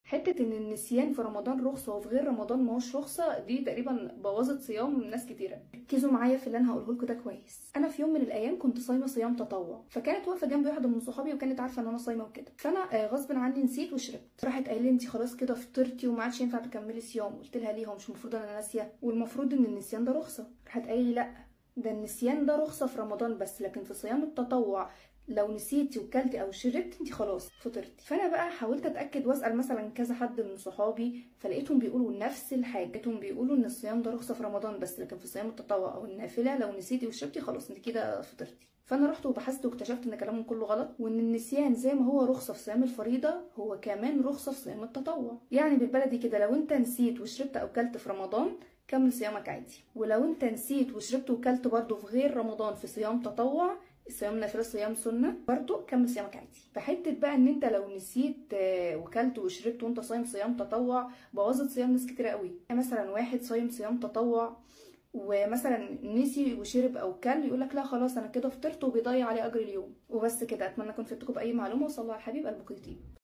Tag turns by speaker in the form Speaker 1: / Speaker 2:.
Speaker 1: حته ان النسيان في رمضان رخصه وفي غير رمضان ما هوش رخصه دي تقريبا بوظت صيام ناس كتيره ركزوا معايا في اللي انا هقوله لكم ده كويس انا في يوم من الايام كنت صايمه صيام تطوع فكانت واقفه جنبي واحده من صحابي وكانت عارفه ان انا صايمه وكده فانا آه، غصب عني نسيت وشربت راحت قايله لي انت خلاص كده فطرتي وما عادش ينفع تكملي صيام قلت لها ليه هو مش المفروض انا ناسيه والمفروض ان النسيان ده رخصه راحت قايله لي لا ده النسيان ده رخصه في رمضان بس لكن في صيام التطوع لو نسيتي وكلتي او شربتي انت خلاص فطرتي فانا بقى حاولت اتاكد واسال مثلا كذا حد من صحابي فلقيتهم بيقولوا نفس الحاجه لقيتهم بيقولوا ان الصيام ده رخصه في رمضان بس لكن في صيام التطوع او النافله لو نسيتي وشربتي خلاص انت كده فطرتي فانا رحت وبحثت واكتشفت ان كلامهم كله غلط وان النسيان زي ما هو رخصه في صيام الفريضه هو كمان رخصه في صيام التطوع يعني بالبلدي كده لو انت نسيت وشربت او كلت في رمضان كمل صيامك عادي ولو انت نسيت وشربت وكلت برضه في غير رمضان في صيام تطوع صيام نافله صيام سنه برضه كمل صيامك عادي فحته بقى ان انت لو نسيت آه، وكلت وشربت وانت صايم صيام تطوع بوظت صيام ناس كتير قوي يعني مثلا واحد صايم صيام تطوع ومثلا نسي وشرب او كل يقول لك لا خلاص انا كده فطرت وبيضيع عليه اجر اليوم وبس كده اتمنى اكون فدتكم باي معلومه وصلوا على الحبيب قلبكم يطيب